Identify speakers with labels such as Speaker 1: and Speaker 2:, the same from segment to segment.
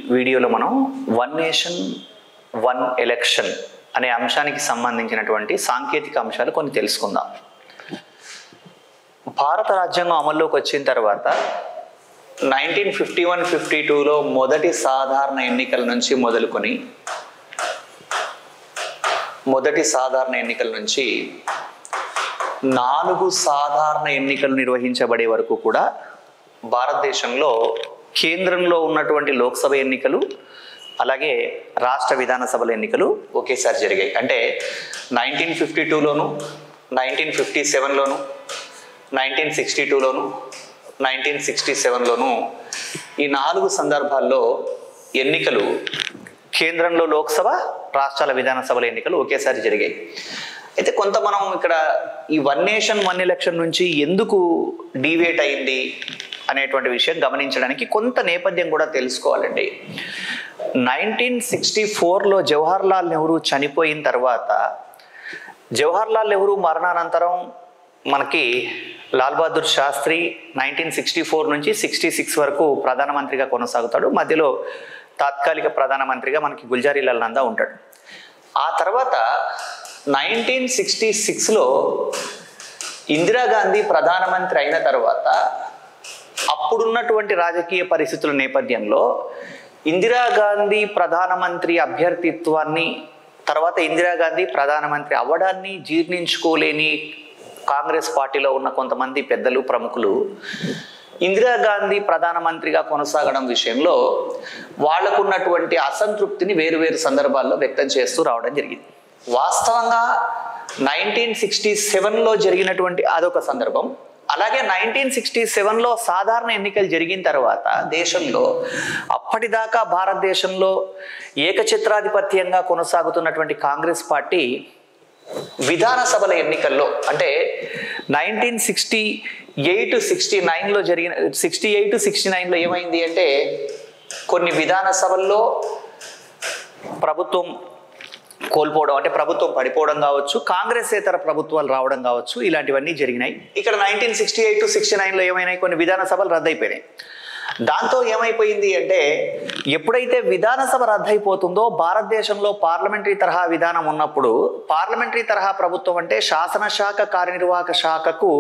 Speaker 1: వీడియోలో మనం one nation one election అనే అంశానికి సంబంధించినటువంటి సాంకేతిక అంశాలు కొన్ని తెలుసుకుందాం భారత రాజ్యాంగం అమల్లోకి వచ్చిన తర్వాత నైన్టీన్ ఫిఫ్టీ వన్ ఫిఫ్టీ టూలో మొదటి సాధారణ ఎన్నికల నుంచి మొదలుకొని మొదటి సాధారణ ఎన్నికల నుంచి నాలుగు సాధారణ ఎన్నికలు నిర్వహించబడే వరకు కూడా భారతదేశంలో కేంద్రంలో ఉన్నటువంటి లోక్సభ ఎన్నికలు అలాగే రాష్ట్ర విధానసభల ఎన్నికలు ఒకేసారి జరిగాయి అంటే నైన్టీన్ ఫిఫ్టీ టూలోను నైన్టీన్ ఫిఫ్టీ సెవెన్లోను నైన్టీన్ సిక్స్టీ టూలోను నైన్టీన్ సిక్స్టీ సెవెన్లోను ఈ నాలుగు సందర్భాల్లో ఎన్నికలు కేంద్రంలో లోక్సభ రాష్ట్రాల విధానసభల ఎన్నికలు ఒకేసారి జరిగాయి అయితే కొంత మనం ఇక్కడ ఈ వన్ నేషన్ వన్ ఎలక్షన్ నుంచి ఎందుకు డీవేట్ అయింది అనేటువంటి విషయం గమనించడానికి కొంత నేపథ్యం కూడా తెలుసుకోవాలండి నైన్టీన్ సిక్స్టీ ఫోర్లో జవహర్లాల్ నెహ్రూ చనిపోయిన తర్వాత జవహర్లాల్ నెహ్రూ మరణానంతరం మనకి Lal Bahadur Shastri nineteen sixty four నుంచి సిక్స్టీ సిక్స్ వరకు ప్రధానమంత్రిగా కొనసాగుతాడు మధ్యలో తాత్కాలిక ప్రధానమంత్రిగా మనకి గుల్జారీలాల్ నందా ఉంటాడు ఆ తర్వాత నైన్టీన్ సిక్స్టీ సిక్స్లో ఇందిరాగాంధీ ప్రధానమంత్రి అయిన తర్వాత అప్పుడున్నటువంటి రాజకీయ పరిస్థితుల నేపథ్యంలో ఇందిరాగాంధీ ప్రధానమంత్రి అభ్యర్థిత్వాన్ని తర్వాత ఇందిరాగాంధీ ప్రధానమంత్రి అవ్వడాన్ని జీర్ణించుకోలేని కాంగ్రెస్ పార్టీలో ఉన్న కొంతమంది పెద్దలు ప్రముఖులు ఇందిరాగాంధీ ప్రధానమంత్రిగా కొనసాగడం విషయంలో వాళ్లకున్నటువంటి అసంతృప్తిని వేరువేరు సందర్భాల్లో వ్యక్తం చేస్తూ రావడం జరిగింది వాస్తవంగా నైన్టీన్ సిక్స్టీ సెవెన్లో జరిగినటువంటి అదొక సందర్భం అలాగే నైన్టీన్ సిక్స్టీ సెవెన్లో సాధారణ ఎన్నికలు జరిగిన తర్వాత దేశంలో అప్పటిదాకా భారతదేశంలో ఏకఛత్రాధిపత్యంగా కొనసాగుతున్నటువంటి కాంగ్రెస్ పార్టీ విధానసభల ఎన్నికల్లో అంటే నైన్టీన్ సిక్స్టీ ఎయిట్ సిక్స్టీ నైన్లో జరిగిన సిక్స్టీ ఎయిట్ సిక్స్టీ నైన్లో ఏమైంది అంటే కొన్ని విధానసభల్లో ప్రభుత్వం కోల్పోవడం అంటే ప్రభుత్వం పడిపోవడం కావచ్చు కాంగ్రెస్ ఇతర ప్రభుత్వాలు రావడం కావచ్చు ఇలాంటివన్నీ జరిగినాయి ఇక్కడ నైన్టీన్ సిక్స్టీ ఎయిట్ సిక్స్టీ నైన్లో ఏమైనాయి కొన్ని విధానసభలు రద్దయిపోయినాయి దాంతో ఏమైపోయింది అంటే ఎప్పుడైతే విధానసభ రద్దయిపోతుందో భారతదేశంలో పార్లమెంటరీ తరహా విధానం ఉన్నప్పుడు పార్లమెంటరీ తరహా ప్రభుత్వం అంటే శాసనశాఖ కార్యనిర్వాహక శాఖకు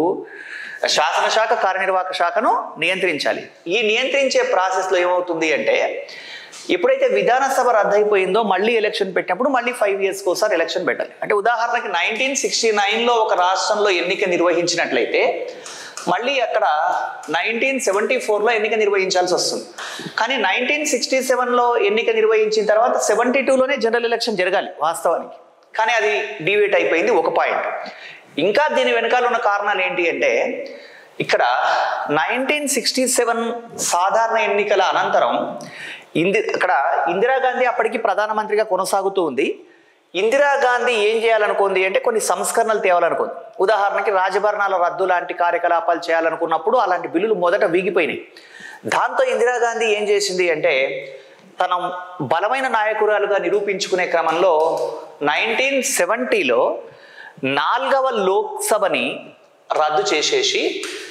Speaker 1: శాసనశాఖ కార్యనిర్వాహక శాఖను నియంత్రించాలి ఈ నియంత్రించే ప్రాసెస్లో ఏమవుతుంది అంటే ఎప్పుడైతే విధానసభ రద్దయిపోయిందో మళ్ళీ ఎలక్షన్ పెట్టినప్పుడు మళ్ళీ ఫైవ్ ఇయర్స్కి ఒకసారి ఎలక్షన్ పెట్టాలి అంటే ఉదాహరణకి నైన్టీన్ సిక్స్టీ నైన్లో ఒక రాష్ట్రంలో ఎన్నిక నిర్వహించినట్లయితే మళ్ళీ అక్కడ నైన్టీన్ సెవెంటీ ఫోర్లో ఎన్నిక నిర్వహించాల్సి వస్తుంది కానీ నైన్టీన్ సిక్స్టీ సెవెన్లో ఎన్నిక నిర్వహించిన తర్వాత సెవెంటీ టూలోనే జనరల్ ఎలక్షన్ జరగాలి వాస్తవానికి కానీ అది డివేట్ అయిపోయింది ఒక పాయింట్ ఇంకా దీని వెనకాల ఉన్న కారణాలు ఏంటి అంటే ఇక్కడ నైన్టీన్ సిక్స్టీ సెవెన్ సాధారణ ఎన్నికల అనంతరం ఇంది అక్కడ ఇందిరాగాంధీ అప్పటికి ప్రధానమంత్రిగా కొనసాగుతూ ఉంది ఇందిరాగాంధీ ఏం చేయాలనుకుంది అంటే కొన్ని సంస్కరణలు తేవాలనుకుంది ఉదాహరణకి రాజభరణాల రద్దు లాంటి కార్యకలాపాలు చేయాలనుకున్నప్పుడు అలాంటి బిల్లులు మొదట వీగిపోయినాయి దాంతో ఇందిరాగాంధీ ఏం చేసింది అంటే తన బలమైన నాయకురాలుగా నిరూపించుకునే క్రమంలో నైన్టీన్ సెవెంటీలో నాలుగవ లోక్సభని రద్దు చేసేసి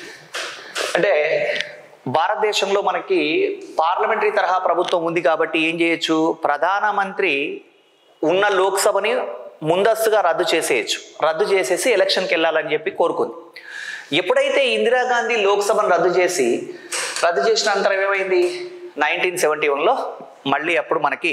Speaker 1: అంటే భారతదేశంలో మనకి పార్లమెంటరీ తరహా ప్రభుత్వం ఉంది కాబట్టి ఏం చేయొచ్చు ప్రధానమంత్రి ఉన్న లోక్సభని ముందస్తుగా రద్దు చేసేయచ్చు రద్దు చేసేసి ఎలక్షన్కి వెళ్ళాలని చెప్పి కోరుకుంది ఎప్పుడైతే ఇందిరాగాంధీ లోక్సభను రద్దు చేసి రద్దు చేసిన అంతరం ఏమైంది నైన్టీన్ సెవెంటీ వన్లో మళ్ళీ అప్పుడు మనకి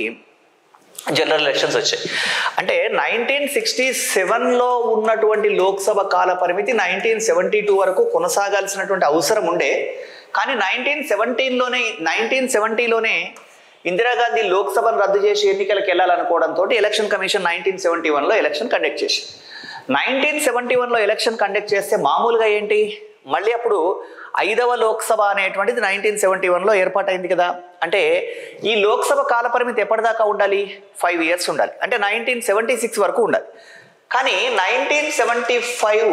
Speaker 1: జనరల్ ఎలక్షన్స్ వచ్చాయి అంటే నైన్టీన్ సిక్స్టీ సెవెన్లో ఉన్నటువంటి లోక్సభ కాల పరిమితి నైన్టీన్ సెవెంటీ టూ వరకు కొనసాగాల్సినటువంటి అవసరం ఉండే కానీ నైన్టీన్ సెవెంటీన్లోనే నైన్టీన్ సెవెంటీలోనే ఇందిరాగాంధీ లోక్సభను రద్దు చేసి ఎన్నికలకు వెళ్ళాలనుకోవడంతో ఎలక్షన్ కమిషన్ నైన్టీన్ సెవెంటీ వన్లో ఎలక్షన్ కండక్ట్ చేసింది నైన్టీన్ సెవెంటీ వన్లో ఎలక్షన్ కండక్ట్ చేస్తే మామూలుగా ఏంటి మళ్ళీ అప్పుడు ఐదవ లోక్సభ అనేటువంటిది నైన్టీన్ సెవెంటీ వన్లో ఏర్పాటైంది కదా అంటే ఈ లోక్సభ కాలపరిమితి ఎప్పటిదాకా ఉండాలి ఫైవ్ ఇయర్స్ ఉండాలి అంటే నైన్టీన్ సెవెంటీ సిక్స్ వరకు ఉండాలి కానీ నైన్టీన్ సెవెంటీ ఫైవ్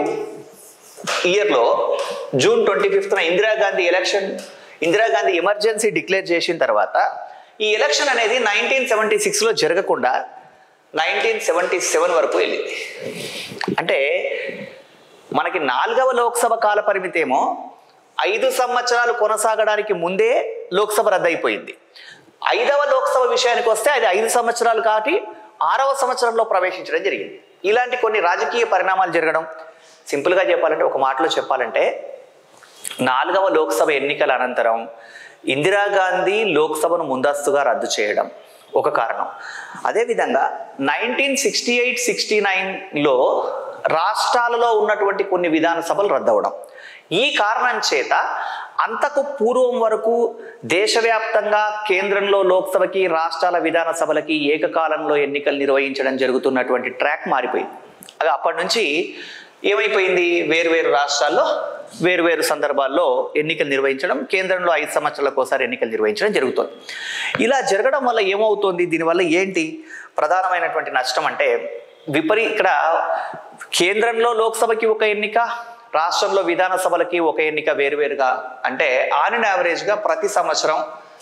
Speaker 1: ఇయర్లో June twenty ఫిఫ్త్న Indira Gandhi election Indira Gandhi emergency declare చేసిన తర్వాత ఈ ఎలక్షన్ అనేది నైన్టీన్ సెవెంటీ సిక్స్లో జరగకుండా నైన్టీన్ సెవెంటీ సెవెన్ వరకు వెళ్ళింది అంటే మనకి నాలుగవ లోక్సభ కాల పరిమితి ఏమో ఐదు సంవత్సరాలు కొనసాగడానికి ముందే లోక్సభ రద్దయిపోయింది ఐదవ లోక్సభ విషయానికి వస్తే అది ఐదు సంవత్సరాలు కాటి ఆరవ సంవత్సరంలో ప్రవేశించడం జరిగింది ఇలాంటి కొన్ని రాజకీయ పరిణామాలు జరగడం సింపుల్గా చెప్పాలంటే ఒక మాటలో చెప్పాలంటే నాలుగవ లోక్సభ ఎన్నికల అనంతరం ఇందిరాగాంధీ లోక్సభను ముందస్తుగా రద్దు చేయడం ఒక కారణం అదేవిధంగా నైన్టీన్ సిక్స్టీ ఎయిట్ సిక్స్టీ నైన్లో రాష్ట్రాలలో ఉన్నటువంటి కొన్ని విధాన సభలు రద్దవడం ఈ కారణం చేత అంతకు పూర్వం వరకు దేశవ్యాప్తంగా కేంద్రంలో లోక్సభకి రాష్ట్రాల విధాన సభలకి ఏకకాలంలో ఎన్నికలు నిర్వహించడం జరుగుతున్నటువంటి ట్రాక్ మారిపోయింది అది అప్పటి నుంచి ఏమైపోయింది వేరువేరు రాష్ట్రాల్లో వేరువేరు సందర్భాల్లో ఎన్నికలు నిర్వహించడం కేంద్రంలో ఐదు సంవత్సరాలకు ఒకసారి ఎన్నికలు నిర్వహించడం జరుగుతుంది ఇలా జరగడం వల్ల ఏమవుతుంది దీనివల్ల ఏంటి ప్రధానమైనటువంటి నష్టం అంటే విపరీ ఇక్కడ కేంద్రంలో లోక్సభకి ఒక ఎన్నిక రాష్ట్రంలో విధాన సభలకి ఒక ఎన్నిక వేరువేరుగా అంటే ఆన్ అండ్ యావరేజ్గా ప్రతి సంవత్సరం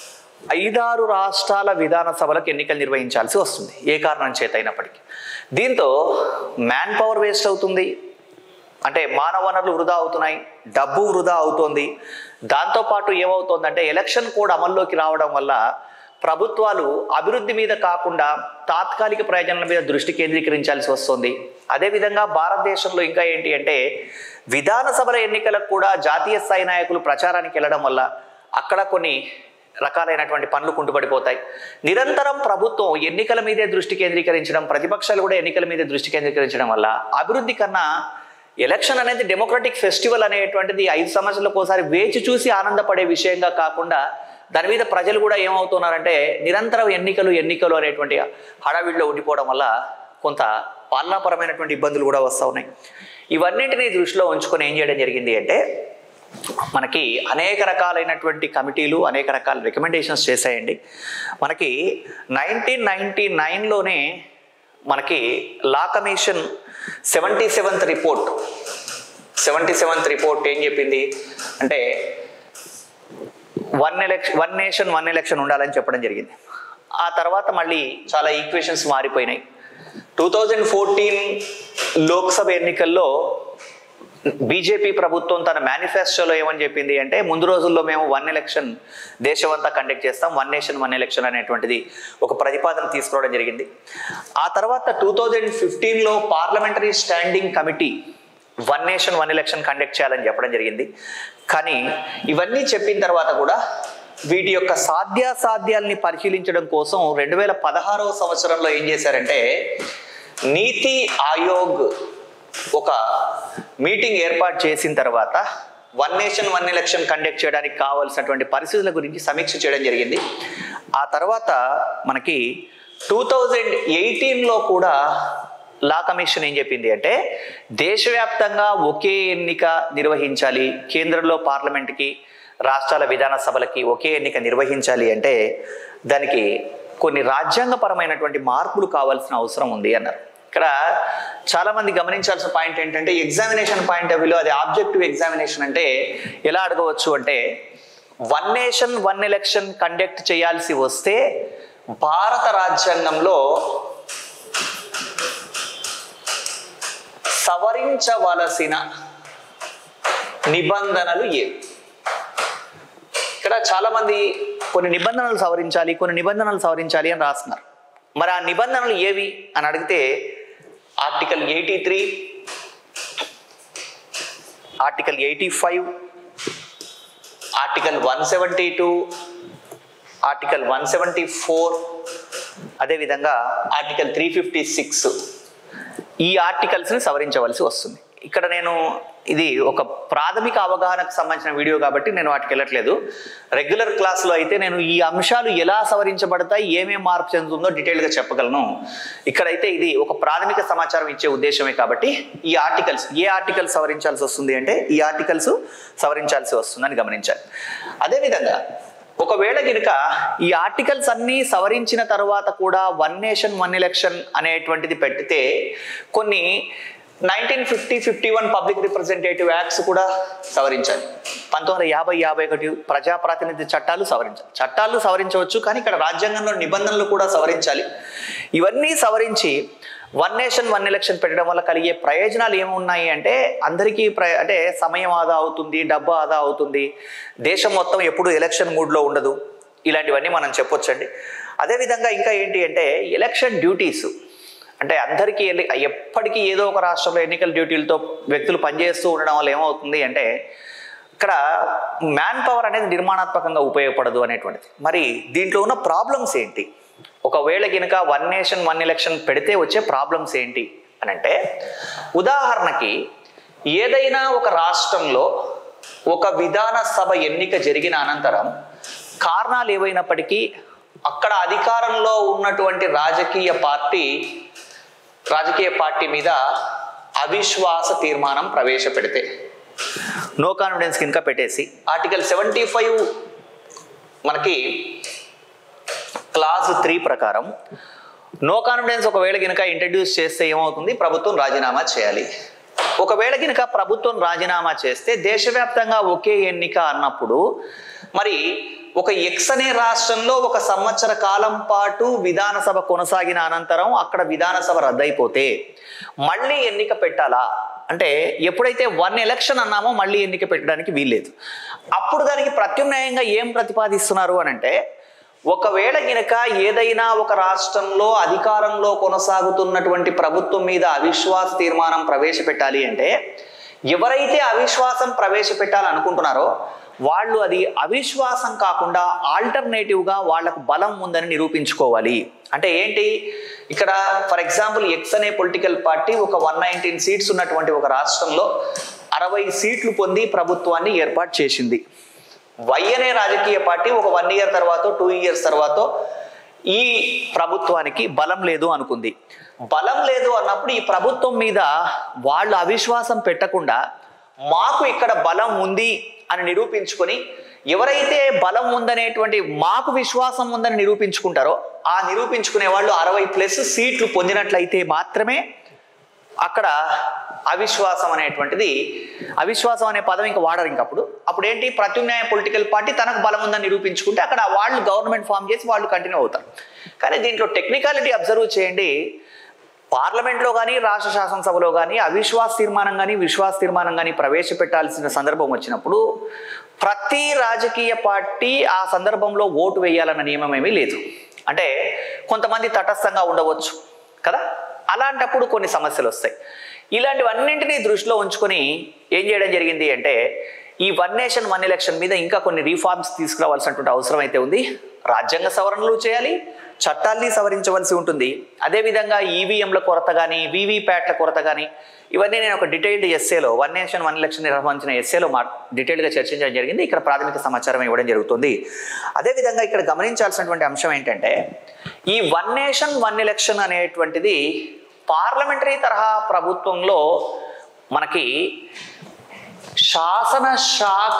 Speaker 1: ఐదారు రాష్ట్రాల విధాన సభలకు ఎన్నికలు నిర్వహించాల్సి వస్తుంది ఏ కారణం చేత అయినప్పటికీ దీంతో మ్యాన్ పవర్ వేస్ట్ అవుతుంది అంటే మానవ వనరులు వృధా అవుతున్నాయి డబ్బు వృధా అవుతోంది దాంతోపాటు ఏమవుతోందంటే ఎలక్షన్ కోడ్ అమల్లోకి రావడం వల్ల ప్రభుత్వాలు అభివృద్ధి మీద కాకుండా తాత్కాలిక ప్రయోజనాల మీద దృష్టి కేంద్రీకరించాల్సి వస్తుంది అదేవిధంగా భారతదేశంలో ఇంకా ఏంటి అంటే విధాన సభల ఎన్నికలకు కూడా జాతీయ స్థాయి నాయకులు ప్రచారానికి వెళ్ళడం వల్ల అక్కడ కొన్ని రకాలైనటువంటి పనులు కుంటుపడిపోతాయి నిరంతరం ప్రభుత్వం ఎన్నికల మీదే దృష్టి కేంద్రీకరించడం ప్రతిపక్షాలు కూడా ఎన్నికల మీదే దృష్టి కేంద్రీకరించడం వల్ల అభివృద్ధి కన్నా ఎలక్షన్ అనేది డెమోక్రటిక్ ఫెస్టివల్ అనేటువంటిది ఐదు సంవత్సరాలకు ఒకసారి వేచి చూసి ఆనందపడే విషయంగా కాకుండా దాని మీద ప్రజలు కూడా ఏమవుతున్నారంటే నిరంతరం ఎన్నికలు ఎన్నికలు అనేటువంటి హడావిడిలో ఉండిపోవడం వల్ల కొంత పాలనాపరమైనటువంటి ఇబ్బందులు కూడా వస్తూ ఉన్నాయి ఇవన్నింటినీ దృష్టిలో ఉంచుకొని ఏం చేయడం జరిగింది అంటే మనకి అనేక రకాలైనటువంటి కమిటీలు అనేక రకాల రికమెండేషన్స్ చేశాయండి మనకి నైన్టీన్ నైన్టీ నైన్లోనే మనకి law commission seventy seventh report seventy seventh report ఏం చెప్పింది అంటే one election one nation one election ఉండాలని చెప్పడం జరిగింది ఆ తర్వాత మళ్ళీ చాలా ఈక్వేషన్స్ మారిపోయినాయి టూ థౌజండ్ ఫోర్టీన్ లోక్సభ ఎన్నికల్లో బీజేపీ ప్రభుత్వం తన మేనిఫెస్టోలో ఏమని చెప్పింది అంటే ముందు రోజుల్లో మేము వన్ ఎలక్షన్ దేశమంతా కండక్ట్ చేస్తాం వన్ నేషన్ వన్ ఎలక్షన్ అనేటువంటిది ఒక ప్రతిపాదన తీసుకురావడం జరిగింది ఆ తర్వాత టూ థౌజండ్ ఫిఫ్టీన్లో parliamentary standing committee one nation one election conduct చేయాలని చెప్పడం జరిగింది కానీ ఇవన్నీ చెప్పిన తర్వాత కూడా వీటి యొక్క సాధ్యాసాధ్యాల్ని పరిశీలించడం కోసం రెండు వేల పదహారవ సంవత్సరంలో ఏం చేశారంటే నీతి ఆయోగ్ ఒక మీటింగ్ ఏర్పాటు చేసిన తర్వాత one nation one election conduct చేయడానికి కావాల్సినటువంటి పరిస్థితుల గురించి సమీక్ష చేయడం జరిగింది ఆ తర్వాత మనకి టూ థౌజండ్ ఎయిటీన్లో కూడా లా కమిషన్ ఏం చెప్పింది అంటే దేశవ్యాప్తంగా ఒకే ఎన్నిక నిర్వహించాలి కేంద్రంలో పార్లమెంట్కి రాష్ట్రాల విధాన సభలకి ఒకే ఎన్నిక నిర్వహించాలి అంటే దానికి కొన్ని రాజ్యాంగపరమైనటువంటి మార్పులు కావాల్సిన అవసరం ఉంది అన్నారు ఇక్కడ చాలా మంది గమనించాల్సిన పాయింట్ ఏంటంటే ఎగ్జామినేషన్ పాయింట్ ఆఫ్ వ్యూలో అది ఆబ్జెక్టివ్ ఎగ్జామినేషన్ అంటే ఎలా అడగవచ్చు అంటే one nation one election conduct చేయాల్సి వస్తే భారత రాజ్యాంగంలో సవరించవలసిన నిబంధనలు ఏవి ఇక్కడ చాలా మంది కొన్ని నిబంధనలు సవరించాలి కొన్ని నిబంధనలు సవరించాలి అని రాస్తున్నారు మరి ఆ నిబంధనలు ఏవి అని అడిగితే article eighty three article eighty five article one seventy two article one seventy four అదేవిధంగా ఆర్టికల్ త్రీ ఫిఫ్టీ సిక్స్ ఈ ఆర్టికల్స్ని సవరించవలసి వస్తుంది ఇక్కడ నేను ఇది ఒక ప్రాథమిక అవగాహనకు సంబంధించిన వీడియో కాబట్టి నేను వాటికి వెళ్ళట్లేదు రెగ్యులర్ క్లాస్లో అయితే నేను ఈ అంశాలు ఎలా సవరించబడతాయి ఏమేం మార్పు చెందుతుందో డీటెయిల్గా చెప్పగలను ఇక్కడైతే ఇది ఒక ప్రాథమిక సమాచారం ఇచ్చే ఉద్దేశమే కాబట్టి ఈ ఆర్టికల్స్ ఏ ఆర్టికల్స్ సవరించాల్సి వస్తుంది అంటే ఈ ఆర్టికల్స్ సవరించాల్సి వస్తుందని గమనించాలి అదేవిధంగా ఒకవేళ కనుక ఈ ఆర్టికల్స్ అన్నీ సవరించిన తర్వాత కూడా వన్ నేషన్ వన్ ఎలక్షన్ అనేటువంటిది పెడితే కొన్ని nineteen fifty fifty one public representative acts కూడా సవరించాలి పంతొమ్మిది వందల యాభై యాభై ఒకటి ప్రజాప్రాతినిధ్య చట్టాలు సవరించాలి చట్టాలు సవరించవచ్చు కానీ ఇక్కడ రాజ్యాంగంలో నిబంధనలు కూడా సవరించాలి ఇవన్నీ సవరించి వన్ నేషన్ వన్ ఎలక్షన్ పెట్టడం వల్ల కలిగే ప్రయోజనాలు ఏమున్నాయి అంటే అందరికీ ప్ర అంటే సమయం ఆదా అవుతుంది డబ్బు ఆదా అవుతుంది దేశం మొత్తం ఎప్పుడు ఎలక్షన్ మూడ్లో ఉండదు ఇలాంటివన్నీ మనం చెప్పొచ్చండి అదేవిధంగా ఇంకా ఏంటి అంటే ఎలక్షన్ డ్యూటీస్ అంటే అందరికీ ఎల్లి- ఎప్పటికీ ఏదో ఒక రాష్ట్రంలో ఎన్నికల డ్యూటీలతో వ్యక్తులు పనిచేస్తూ ఉండడం వల్ల ఏమవుతుంది అంటే ఇక్కడ మ్యాన్ పవర్ అనేది నిర్మాణాత్మకంగా ఉపయోగపడదు అనేటువంటిది మరి దీంట్లో ఉన్న ప్రాబ్లమ్స్ ఏంటి ఒకవేళ గినక వన్ నేషన్ వన్ ఎలక్షన్ పెడితే వచ్చే ప్రాబ్లమ్స్ ఏంటి అని అంటే ఉదాహరణకి ఏదైనా ఒక రాష్ట్రంలో ఒక విధాన సభ ఎన్నిక జరిగిన అనంతరం కారణాలు ఏవైనప్పటికీ అక్కడ అధికారంలో ఉన్నటువంటి రాజకీయ పార్టీ రాజకీయ పార్టీ మీద అవిశ్వాస తీర్మానం ప్రవేశపెడితే నో కాన్ఫిడెన్స్ కింద పెట్టేసి ఆర్టికల్ సెవెంటీ ఫైవ్ మనకి క్లాజ్ త్రీ ప్రకారం నో కాన్ఫిడెన్స్ ఒకవేళ గినక ఇంట్రడ్యూస్ చేస్తే ఏమవుతుంది ప్రభుత్వం రాజీనామా చేయాలి ఒకవేళ గినక ప్రభుత్వం రాజీనామా చేస్తే దేశవ్యాప్తంగా ఒకే ఎన్నిక అన్నప్పుడు మరి ఒక ఎక్స్ అనే రాష్ట్రంలో ఒక సంవత్సర కాలం పాటు విధానసభ కొనసాగిన అనంతరం అక్కడ విధానసభ రద్దయిపోతే మళ్ళీ ఎన్నిక పెట్టాలా అంటే ఎప్పుడైతే వన్ ఎలక్షన్ అన్నామో మళ్ళీ ఎన్నిక పెట్టడానికి వీల్లేదు అప్పుడు దానికి ప్రత్యామ్నాయంగా ఏం ప్రతిపాదిస్తున్నారు అని అంటే ఒకవేళ గినక ఏదైనా ఒక రాష్ట్రంలో అధికారంలో కొనసాగుతున్నటువంటి ప్రభుత్వం మీద అవిశ్వాస తీర్మానం ప్రవేశపెట్టాలి అంటే ఎవరైతే అవిశ్వాసం ప్రవేశపెట్టాలనుకుంటున్నారో వాళ్ళు అది అవిశ్వాసం కాకుండా ఆల్టర్నేటివ్గా వాళ్ళకు బలం ఉందని నిరూపించుకోవాలి అంటే ఏంటి ఇక్కడ ఫర్ ఎగ్జాంపుల్ ఎక్స్ అనే పొలిటికల్ పార్టీ ఒక వన్ నైన్టీన్ సీట్స్ ఉన్నటువంటి ఒక రాష్ట్రంలో అరవై సీట్లు పొంది ప్రభుత్వాన్ని ఏర్పాటు చేసింది వై అనే రాజకీయ పార్టీ ఒక వన్ ఇయర్ తర్వాత టూ ఇయర్స్ తర్వాత ఈ ప్రభుత్వానికి బలం లేదు అనుకుంది బలం లేదు అన్నప్పుడు ఈ ప్రభుత్వం మీద వాళ్ళు అవిశ్వాసం పెట్టకుండా మాకు ఇక్కడ బలం ఉంది అని నిరూపించుకొని ఎవరైతే బలం ఉందనేటువంటి మాకు విశ్వాసం ఉందని నిరూపించుకుంటారో ఆ నిరూపించుకునే వాళ్ళు అరవై ప్లస్ సీట్లు పొందినట్లయితే మాత్రమే అక్కడ అవిశ్వాసం అనేటువంటిది అవిశ్వాసం అనే పదం ఇంకా వాడరు ఇంక అప్పుడు అప్పుడు ఏంటి ప్రత్యామ్నాయ పొలిటికల్ పార్టీ తనకు బలం ఉందని నిరూపించుకుంటే అక్కడ వాళ్ళు గవర్నమెంట్ ఫామ్ చేసి వాళ్ళు కంటిన్యూ అవుతారు కానీ దీంట్లో టెక్నికాలిటీ అబ్జర్వ్ చేయండి పార్లమెంట్లో కానీ రాష్ట్ర శాసనసభలో కానీ అవిశ్వాస తీర్మానం కానీ విశ్వాస తీర్మానం కానీ ప్రవేశపెట్టాల్సిన సందర్భం వచ్చినప్పుడు ప్రతి రాజకీయ పార్టీ ఆ సందర్భంలో ఓటు వేయాలన్న నియమం ఏమీ లేదు అంటే కొంతమంది తటస్థంగా ఉండవచ్చు కదా అలాంటప్పుడు కొన్ని సమస్యలు వస్తాయి ఇలాంటివన్నింటినీ దృష్టిలో ఉంచుకొని ఏం చేయడం జరిగింది అంటే ఈ వన్ నేషన్ వన్ ఎలక్షన్ మీద ఇంకా కొన్ని రీఫార్మ్స్ తీసుకురావాల్సినటువంటి అవసరం అయితే ఉంది రాజ్యాంగ సవరణలు చేయాలి చట్టాల్ని సవరించవలసి ఉంటుంది అదేవిధంగా ఈవీఎంల కొరత కానీ వీవీప్యాట్ల కొరత కానీ ఇవన్నీ నేను ఒక డీటెయిల్డ్ ఎస్సేలో వన్ నేషన్ వన్ ఎలక్షన్ సంబంధించిన ఎస్సేలో మా డీటెయిల్గా చర్చించడం జరిగింది ఇక్కడ ప్రాథమిక సమాచారం ఇవ్వడం జరుగుతుంది అదేవిధంగా ఇక్కడ గమనించాల్సినటువంటి అంశం ఏంటంటే ఈ వన్ నేషన్ వన్ ఎలక్షన్ అనేటువంటిది పార్లమెంటరీ తరహా ప్రభుత్వంలో మనకి శాసన శాఖ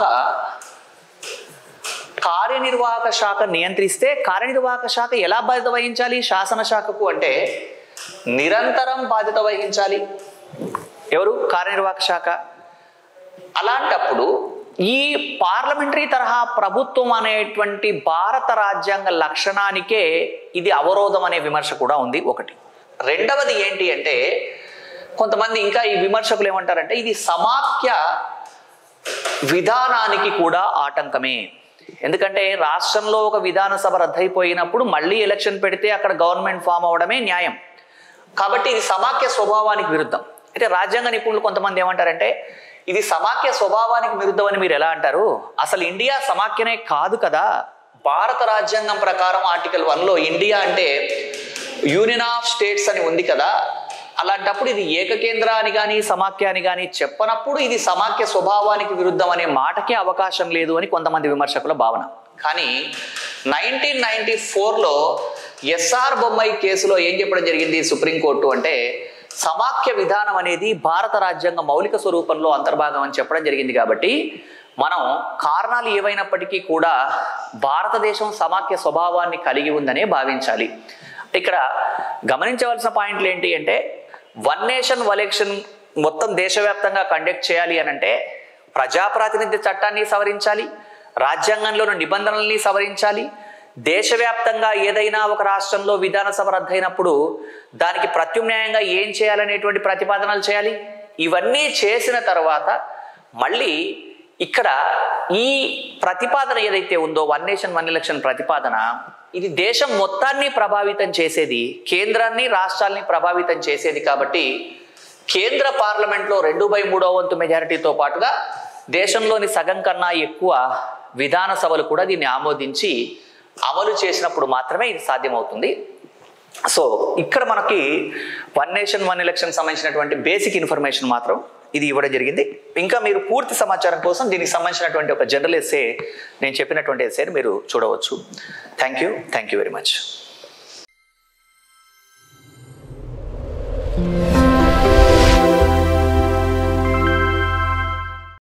Speaker 1: కార్యనిర్వాహక శాఖ నియంత్రిస్తే కార్యనిర్వాహక శాఖ ఎలా బాధ్యత వహించాలి శాసన శాఖకు అంటే నిరంతరం బాధ్యత వహించాలి ఎవరు కార్యనిర్వాహక శాఖ అలాంటప్పుడు ఈ పార్లమెంటరీ తరహా ప్రభుత్వం అనేటువంటి భారత రాజ్యాంగ లక్షణానికే ఇది అవరోధం అనే విమర్శ కూడా ఉంది ఒకటి రెండవది ఏంటి అంటే కొంతమంది ఇంకా ఈ విమర్శకులు ఏమంటారంటే ఇది సమాఖ్య విధానానికి కూడా ఆటంకమే ఎందుకంటే రాష్ట్రంలో ఒక విధానసభ రద్దయిపోయినప్పుడు మళ్ళీ ఎలక్షన్ పెడితే అక్కడ గవర్నమెంట్ ఫామ్ అవడమే న్యాయం కాబట్టి ఇది సమాఖ్య స్వభావానికి విరుద్ధం అయితే రాజ్యాంగ నిపుణులు కొంతమంది ఏమంటారంటే ఇది సమాఖ్య స్వభావానికి విరుద్ధం అని మీరు ఎలా అంటారు అసలు ఇండియా సమాఖ్యనే కాదు కదా భారత రాజ్యాంగం ప్రకారం ఆర్టికల్ వన్లో ఇండియా అంటే యూనియన్ ఆఫ్ స్టేట్స్ అని ఉంది కదా అలాంటప్పుడు ఇది ఏకకేంద్ర అని కానీ సమాఖ్య అని కానీ చెప్పనప్పుడు ఇది సమాఖ్య స్వభావానికి విరుద్ధం అనే మాటకే అవకాశం లేదు అని కొంతమంది విమర్శకుల భావన కానీ నైన్టీన్ నైన్టీ ఫోర్లో ఎస్ఆర్ బొమ్మాయి కేసులో ఏం చెప్పడం జరిగింది సుప్రీంకోర్టు అంటే సమాఖ్య విధానం అనేది భారత రాజ్యాంగ మౌలిక స్వరూపంలో అంతర్భాగం అని చెప్పడం జరిగింది కాబట్టి మనం కారణాలు ఏవైనప్పటికీ కూడా భారతదేశం సమాఖ్య స్వభావాన్ని కలిగి ఉందనే భావించాలి ఇక్కడ గమనించవలసిన పాయింట్లు ఏంటి అంటే వన్ నేషన్ ఎలక్షన్ మొత్తం దేశవ్యాప్తంగా కండక్ట్ చేయాలి అని అంటే ప్రజాప్రాతినిధ్య చట్టాన్ని సవరించాలి రాజ్యాంగంలోని నిబంధనల్ని సవరించాలి దేశవ్యాప్తంగా ఏదైనా ఒక రాష్ట్రంలో విధానసభ రద్దయినప్పుడు దానికి ప్రత్యామ్నాయంగా ఏం చేయాలనేటువంటి ప్రతిపాదనలు చేయాలి ఇవన్నీ చేసిన తర్వాత మళ్ళీ ఇక్కడ ఈ ప్రతిపాదన ఏదైతే ఉందో వన్ నేషన్ వన్ ఎలక్షన్ ప్రతిపాదన ఇది దేశం మొత్తాన్ని ప్రభావితం చేసేది కేంద్రాన్ని రాష్ట్రాల్ని ప్రభావితం చేసేది కాబట్టి కేంద్ర పార్లమెంట్లో రెండు బై మూడో వంతు మెజారిటీతో పాటుగా దేశంలోని సగం కన్నా ఎక్కువ విధాన సభలు కూడా దీన్ని ఆమోదించి అమలు చేసినప్పుడు మాత్రమే ఇది సాధ్యమవుతుంది సో ఇక్కడ మనకి వన్ నేషన్ వన్ ఎలక్షన్ సంబంధించినటువంటి బేసిక్ ఇన్ఫర్మేషన్ మాత్రం ఇది ఇవ్వడం జరిగింది ఇంకా మీరు పూర్తి సమాచారం కోసం దీనికి సంబంధించినటువంటి ఒక జనరల్ ఎస్సే నేను చెప్పినటువంటి ఎస్సేని మీరు చూడవచ్చు thank you thank you very much